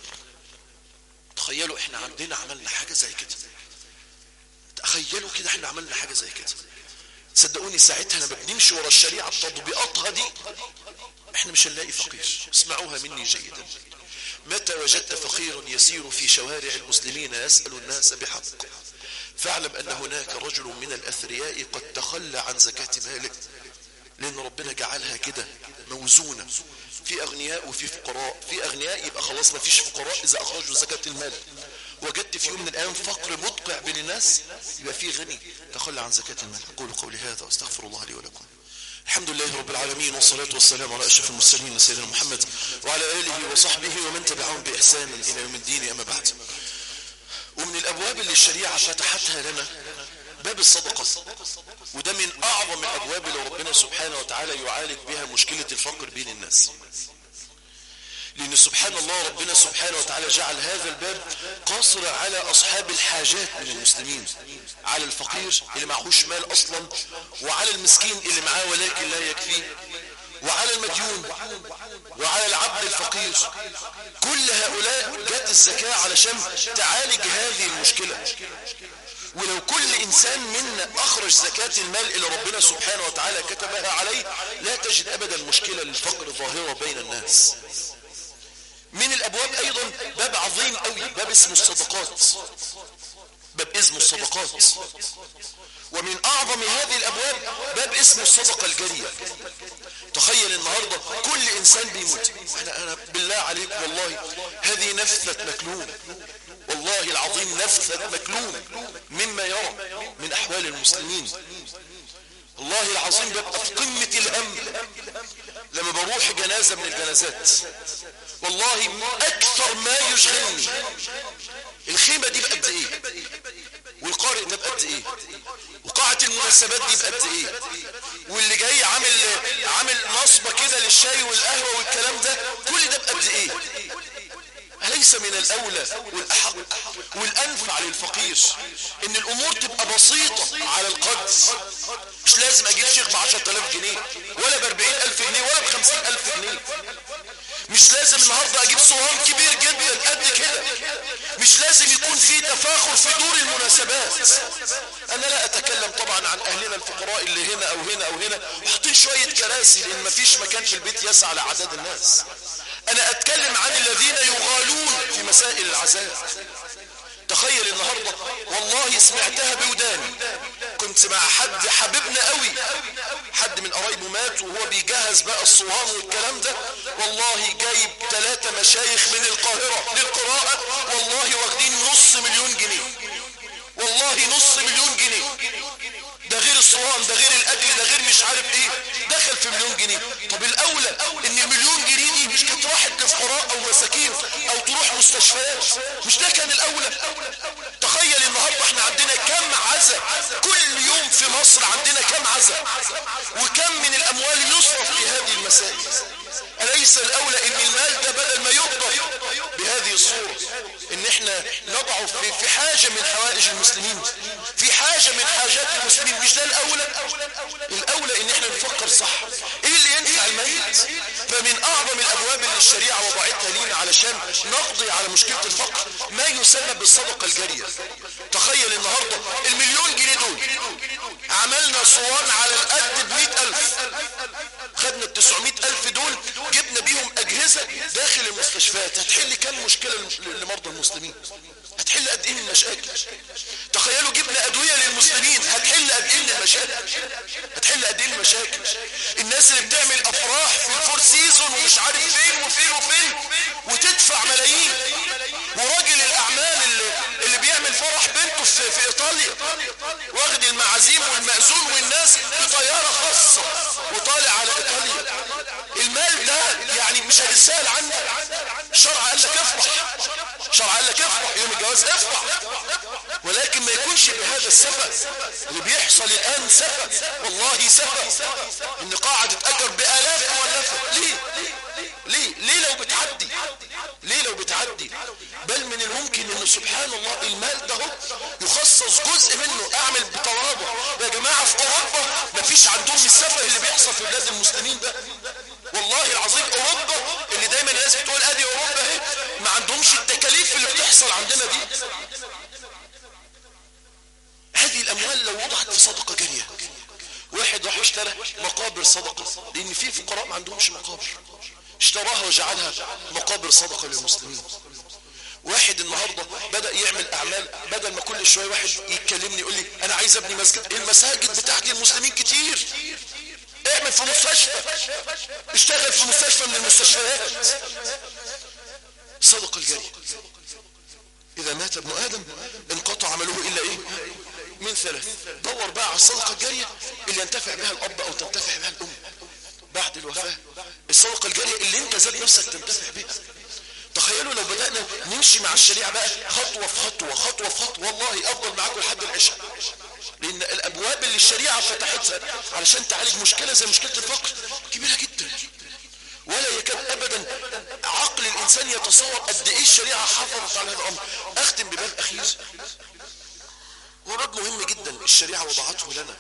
تخيلوا احنا عندنا عملنا حاجة زي كده تخيلوا كده احنا عملنا حاجة زي كده صدقوني ساعتها لما بنمشي ورا الشريعة بتطبيقاتها دي احنا مش هنلاقي فقير اسمعوها مني جيدا متى وجدت فقيرا يسير في شوارع المسلمين يسأل الناس بحق فاعلم أن هناك رجل من الأثرياء قد تخلى عن زكاة ماله لأن ربنا جعلها كده موزونة في أغنياء وفي فقراء في أغنياء يبقى خلاص ما فيش فقراء إذا أخرجوا زكاة المال وجدت في يوم من الأيام فقر مدقع بين الناس يبقى في غني تخلى عن زكاة المال أقول قولي هذا واستغفر الله لي ولكم الحمد لله رب العالمين والصلاة والسلام على أشرف المرسلين سيدنا محمد وعلى آله وصحبه ومن تبعهم بإحسان إلى يوم الدين أما بعد ومن الأبواب اللي الشريعة فتحتها لنا باب الصدقة وده من أعظم الأبواب اللي ربنا سبحانه وتعالى يعالج بها مشكلة الفقر بين الناس لأن سبحان الله ربنا سبحانه وتعالى جعل هذا الباب قاصر على أصحاب الحاجات من المسلمين على الفقير اللي معهوش مال أصلا وعلى المسكين اللي معاه ولكن لا يكفيه وعلى المديون وعلى العبد الفقير كل هؤلاء جت الزكاة علشان تعالج هذه المشكلة ولو كل إنسان منا أخرج زكاة المال إلى ربنا سبحانه وتعالى كتبها عليه لا تجد أبدا مشكلة للفقر ظاهرة بين الناس من الأبواب أيضا باب عظيم قوي باب اسمه الصدقات باب اسمه الصدقات ومن أعظم هذه الأبواب باب اسمه الصدقة الجارية تخيل النهاردة كل إنسان بيموت أنا, أنا بالله عليك والله هذه نفثة مكلوم والله العظيم نفثة مكلوم مما يرى من أحوال المسلمين والله العظيم ببقى في قمة الهم لما بروح جنازة من الجنازات والله أكثر ما يشغلني الخيمة دي بقد إيه والقارئ ده بقد إيه وقاعة المناسبات دي بقد إيه واللي جاي عامل عامل نصبة كده للشاي والقهوة والكلام ده كل ده بقد إيه أليس من الأولى والأحق والأنفع للفقير إن الأمور تبقى بسيطة على القد مش لازم أجيب شيخ بعشرة آلاف جنيه ولا بأربعين ألف جنيه ولا بخمسين ألف جنيه مش لازم النهاردة أجيب صوان كبير جدا قد كده مش لازم يكون في تفاخر في دور المناسبات أنا لا أتكلم طبعا عن أهلنا الفقراء اللي هنا أو هنا أو هنا وحاطين شوية كراسي لأن مفيش مكان في البيت يسعى لعدد الناس أنا أتكلم عن الذين يغالون في مسائل العزاء تخيل النهاردة والله سمعتها بوداني كنت مع حد حبيبنا قوي حد من قرايبه مات وهو بيجهز بقى الصوان والكلام ده والله جايب ثلاثة مشايخ من القاهرة للقراءة والله واخدين نص مليون جنيه والله نص مليون جنيه ده غير الصوان ده غير الاكل ده غير مش عارف ايه دخل في مليون جنيه طب الاولى ان المليون جنيه دي مش كانت راحت لفقراء او مساكين او تروح مستشفيات مش ده كان الاولى تخيل النهارده احنا عندنا كم عزا كل يوم في مصر عندنا كم عزا وكم من الاموال يصرف في هذه المسائل أليس الأولى إن المال ده بدل ما يقضى بهذه الصورة إن إحنا نضع في, في حاجة من حوائج المسلمين في حاجة من حاجات المسلمين مش ده الأولى الأولى إن إحنا نفكر صح إيه اللي ينفع الميت فمن أعظم الأبواب اللي الشريعة وضعتها لينا علشان نقضي على مشكلة الفقر ما يسمى بالصدقة الجارية تخيل النهاردة المليون جنيه دول عملنا صوان على القد بمئة ألف خدنا التسعمائة ألف دول جبنا بيهم أجهزة داخل المستشفيات هتحل كم مشكلة لمرضى المسلمين هتحل قد ايه من المشاكل تخيلوا جبنا أدوية للمسلمين هتحل قد ايه من المشاكل هتحل قد ايه المشاكل الناس اللي بتعمل أفراح في الفور سيزون ومش عارف فين وفين وفين وتدفع ملايين وراجل الأعمال اللي, اللي بيعمل فرح بنته في, في إيطاليا ايطاليا واخد المعازيم والمأذون والناس بطيارة خاصة وطالع على ايطاليا المال ده يعني مش هتسأل عنه الشرع قال لك افرح الشرع قال لك افرح يوم الجواز افرح ولكن ما يكونش بهذا السفة اللي بيحصل الآن سفة والله سفة ان قاعة تتأجر بآلاف مؤلفة ليه ليه ليه لو بتعدي ليه لو بتعدي بل من الممكن انه سبحان الله المال ده يخصص جزء منه اعمل بتواضع يا جماعة في اوروبا مفيش عندهم السفه اللي بيحصل في بلاد المسلمين ده والله العظيم اوروبا اللي دايما الناس بتقول ادي اوروبا اهي ما عندهمش التكاليف اللي بتحصل عندنا دي هذه الاموال لو وضعت في صدقة جارية واحد راح اشترى مقابر صدقة لان في فقراء ما عندهمش مقابر اشتراها وجعلها مقابر صدقة للمسلمين واحد النهاردة بدأ يعمل اعمال بدل ما كل شوية واحد يتكلمني يقول لي انا عايز ابني مسجد المساجد بتاعت المسلمين كتير اعمل في مستشفى اشتغل في مستشفى من المستشفيات صدقة الجارية اذا مات ابن ادم انقطع عمله الا ايه من ثلاث دور بقى على الصدقة الجارية اللي ينتفع بها الاب او تنتفع بها الام بعد الوفاة الصدقة الجارية اللي انت ذات نفسك تنتفع بها تخيلوا لو بدأنا نمشي مع الشريعة بقى خطوة في خطوة خطوة في خطوة والله افضل معاكم لحد العشاء لان الابواب اللي الشريعة فتحتها علشان تعالج مشكلة زي مشكلة الفقر كبيرة جدا ولا يكاد ابدا عقل الانسان يتصور قد ايه الشريعة حافظت على هذا الامر اختم بباب اخير ورد مهم جدا الشريعة وضعته لنا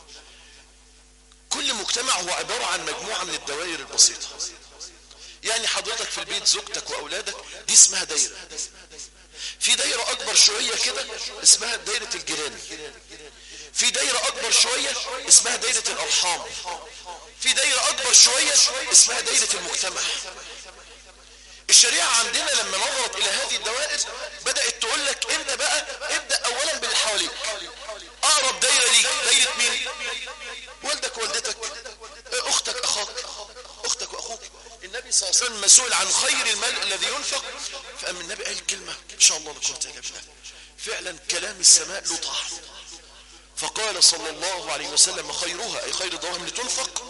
كل مجتمع هو عبارة عن مجموعة من الدوائر البسيطة يعني حضرتك في البيت زوجتك واولادك دي اسمها دايرة في دايرة اكبر شوية كده اسمها دايرة الجيران في دايرة اكبر شوية اسمها دايرة الارحام في دايرة اكبر شوية اسمها دايرة المجتمع الشريعة عندنا لما نظرت الى هذه الدوائر بدأت تقول لك انت بقى ابدأ اولا باللي حواليك اقرب دايرة ليك دايرة مين والدك والدتك اختك اخاك اختك واخوك النبي صلى الله عليه وسلم مسؤول عن خير المال الذي ينفق فأم النبي قال كلمة ان شاء الله لقوة الا بالله فعلا كلام السماء له طعم فقال صلى الله عليه وسلم خيرها اي خير الدراهم لتنفق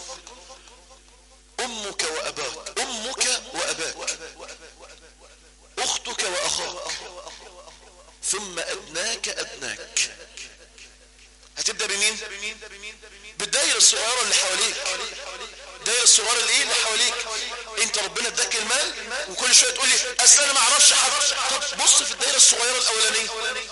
امك واباك امك واباك اختك واخاك ثم ادناك ادناك هتبدأ بمين بالدايرة الصغيرة اللي حواليك الدايرة الصغيرة اللي ايه اللي حواليك انت ربنا اداك المال وكل شوية تقول لي اصل انا ما اعرفش حد طب بص في الدايرة الصغيرة الاولانية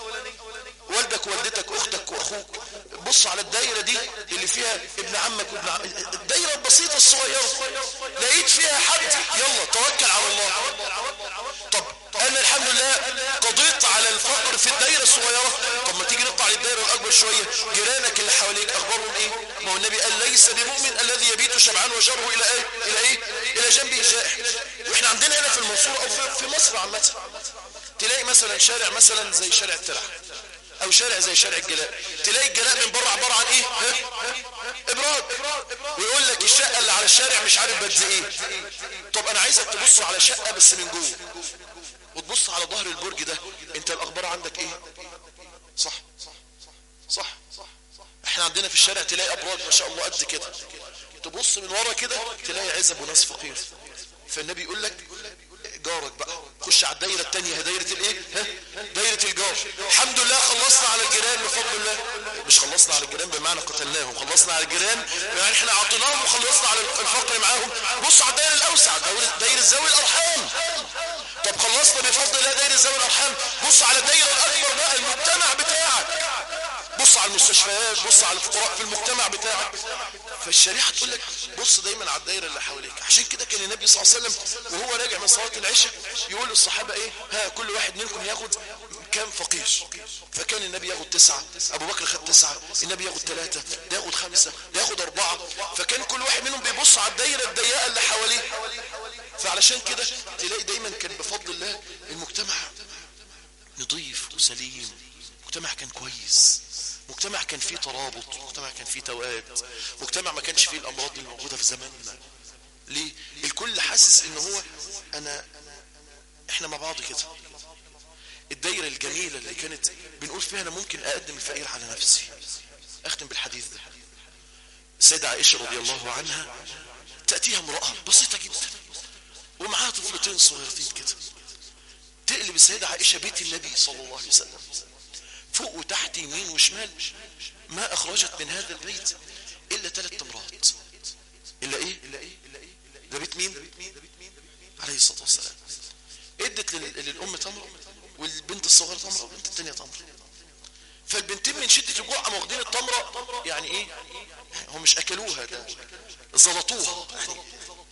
والدك ووالدتك اختك واخوك بص على الدايرة دي اللي فيها ابن عمك وابن عم الدايرة البسيطة الصغيرة لقيت فيها حد يلا توكل على الله طب انا الحمد لله قضيت على الفقر في الدايرة الصغيرة طب ما تيجي نقطع للدايرة الاكبر شوية جيرانك اللي حواليك اخبارهم ايه ما هو النبي قال ليس بمؤمن الذي يبيت شبعان وجره الى ايه الى ايه الى جنبه جائع واحنا عندنا هنا في المنصورة او في, في مصر عامة تلاقي مثلا شارع مثلا زي شارع الترع او شارع زي شارع الجلاء تلاقي الجلاء من بره عبارة عن ايه ها؟ ابراج ويقول لك الشقة اللي على الشارع مش عارف بد ايه طب انا عايزك تبص على شقة بس من جوه وتبص على ظهر البرج ده انت الاخبار عندك ايه صح صح احنا عندنا في الشارع تلاقي ابراج ما شاء الله قد كده تبص من ورا كده تلاقي عزب وناس فقير فالنبي يقول لك جارك بقى خش على الدايرة التانية هي دايرة الايه ها دايرة الجار الحمد لله خلصنا على الجيران بفضل الله مش خلصنا على الجيران بمعنى قتلناهم خلصنا على الجيران بمعنى احنا اعطيناهم وخلصنا على الفقر معاهم بص على الدايرة الاوسع دايرة ذوي الارحام طب خلصنا بفضل الله دايرة ذوي الارحام بص على الدايرة الاكبر بقى المجتمع بتاعك بص على المستشفيات بص على الفقراء في المجتمع بتاعك فالشريعة تقول لك بص دايما على الدايرة اللي حواليك عشان كده كان النبي صلى الله عليه وسلم وهو راجع من صلاة العشاء يقول للصحابة ايه ها كل واحد منكم ياخد كام فقير فكان النبي ياخد تسعة ابو بكر خد تسعة النبي ياخد ثلاثة ده ياخد خمسة ده ياخد اربعة فكان كل واحد منهم بيبص على الدايرة الضيقة اللي حواليه فعلشان كده تلاقي دايما كان بفضل الله المجتمع نظيف وسليم مجتمع كان كويس مجتمع كان فيه ترابط مجتمع كان فيه تواد مجتمع ما كانش فيه الامراض اللي موجودة في زماننا ليه الكل حاسس ان هو انا احنا مع بعض كده الدايرة الجميلة اللي كانت بنقول فيها أنا ممكن أقدم الفقير على نفسي أختم بالحديث ده السيدة عائشة رضي الله عنها تأتيها امرأة بسيطة جدا ومعاها طفلتين صغيرتين كده تقلب السيدة عائشة بيت النبي صلى الله عليه وسلم فوق وتحت يمين وشمال ما أخرجت من هذا البيت إلا ثلاث تمرات إلا إيه ده بيت مين عليه الصلاة والسلام ادت للأم تمر والبنت الصغيرة تمرة والبنت التانية تمرة فالبنتين من شدة الجوع قاموا واخدين التمرة يعني ايه هم مش اكلوها ده زلطوها يعني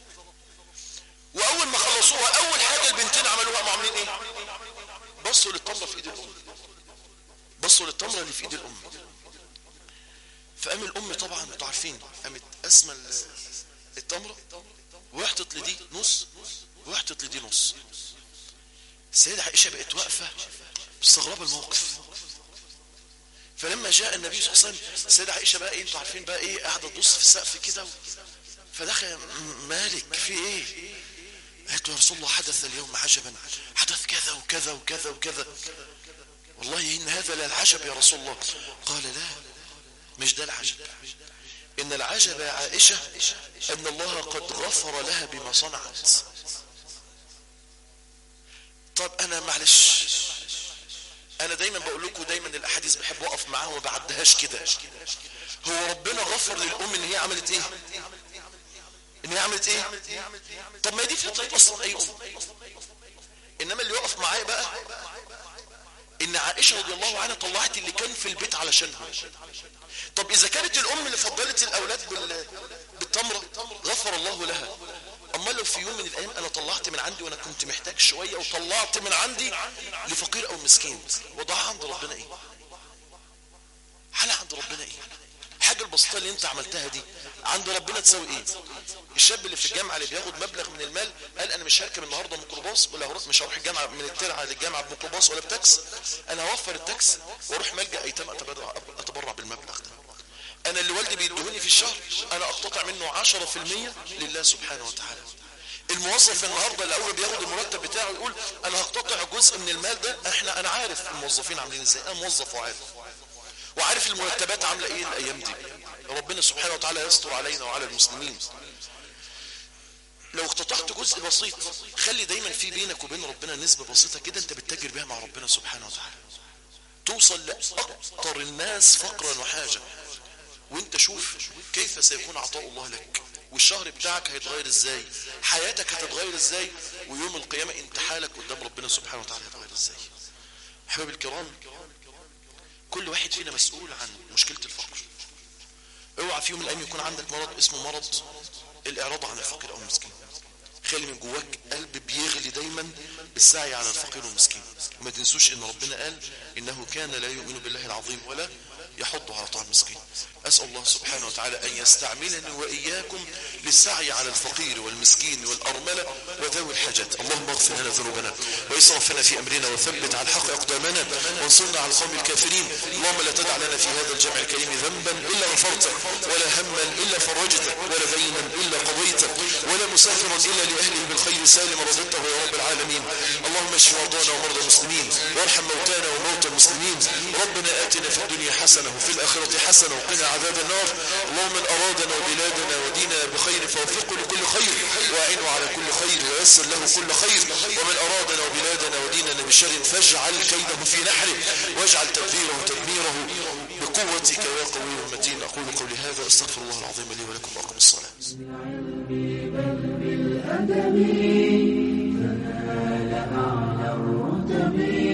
واول ما خلصوها اول حاجة البنتين عملوها قاموا عاملين ايه بصوا للتمرة في ايد الام بصوا للتمرة اللي في ايد الام فقام الام طبعا انتوا عارفين قامت اسمى التمرة واحطت لدي نص واحطت لدي نص السيدة عائشة بقت واقفة مستغربة الموقف فلما جاء النبي صلى الله عليه وسلم السيدة عائشة بقى ايه انتوا عارفين بقى ايه قاعدة تبص في السقف كده فدخل مالك في ايه قالت له يا رسول الله حدث اليوم عجبا حدث كذا وكذا وكذا وكذا والله ان هذا لا العجب يا رسول الله قال لا مش ده العجب ان العجب يا عائشة ان الله قد غفر لها بما صنعت طب انا معلش انا دايما بقول لكم دايما الاحاديث بحب اقف معاها وما بعدهاش كده هو ربنا غفر للام ان هي عملت ايه ان هي عملت ايه طب ما دي فطره اصلا اي ام انما اللي يقف معايا بقى ان عائشة رضي الله عنها طلعت اللي كان في البيت علشانها طب اذا كانت الام اللي فضلت الاولاد بال... بالتمرة غفر الله لها اما لو في يوم من الايام انا طلعت من عندي وانا كنت محتاج شوية وطلعت من عندي لفقير او مسكين وضعها عند ربنا ايه حالة عند ربنا ايه حاجة البسيطة اللي انت عملتها دي عند ربنا تساوي ايه الشاب اللي في الجامعة اللي بياخد مبلغ من المال قال انا مش هركب النهاردة ميكروباص ولا هروح مش هروح الجامعة من الترعة للجامعة بميكروباص ولا بتاكس انا هوفر التاكس واروح ملجأ ايتام اتبرع, اتبرع بالمبلغ ده انا اللي والدي بيدهوني في الشهر انا اقتطع منه 10% لله سبحانه وتعالى الموظف النهاردة اللي اول بياخد المرتب بتاعه يقول انا هقتطع جزء من المال ده احنا انا عارف الموظفين عاملين ازاي انا موظف وعارف وعارف المرتبات عاملة ايه الايام دي ربنا سبحانه وتعالى يستر علينا وعلى المسلمين لو اقتطعت جزء بسيط خلي دايما في بينك وبين ربنا نسبة بسيطة كده انت بتتاجر بها مع ربنا سبحانه وتعالى توصل لأكثر الناس فقرا وحاجة وانت شوف كيف سيكون عطاء الله لك والشهر بتاعك هيتغير ازاي حياتك هتتغير ازاي ويوم القيامة انت حالك قدام ربنا سبحانه وتعالى هيتغير ازاي احباب الكرام كل واحد فينا مسؤول عن مشكلة الفقر اوعى في يوم من الايام يكون عندك مرض اسمه مرض الاعراض عن الفقير او المسكين خلي من جواك قلب بيغلي دايما بالسعي على الفقير والمسكين وما تنسوش ان ربنا قال انه كان لا يؤمن بالله العظيم ولا يحض على طعام المسكين أسأل الله سبحانه وتعالى أن يستعملني وإياكم للسعي على الفقير والمسكين والأرملة وذوي الحاجات اللهم اغفر لنا ذنوبنا وإسرافنا في أمرنا وثبت على الحق أقدامنا وانصرنا على القوم الكافرين اللهم لا تدع لنا في هذا الجمع الكريم ذنبا إلا غفرته ولا هما إلا فرجته ولا دينا إلا قضيته ولا مسافرا إلا لأهله بالخير سالم رضيته يا رب العالمين اللهم اشف مرضانا ومرضى المسلمين وارحم موتانا وموتى المسلمين ربنا آتنا في الدنيا حسنة وفي الآخرة حسنة وقنا عذاب النار اللهم من أرادنا وبلادنا وديننا بخير فوفقه لكل خير وأعنه على كل خير ويسر له كل خير ومن أرادنا وبلادنا وديننا بشر فاجعل كيده في نحره واجعل تدبيره تدميره بقوتك يا قوي المتين أقول قولي هذا أستغفر الله العظيم لي ولكم وأقم الصلاة بالأدب تنال أعلى الرتب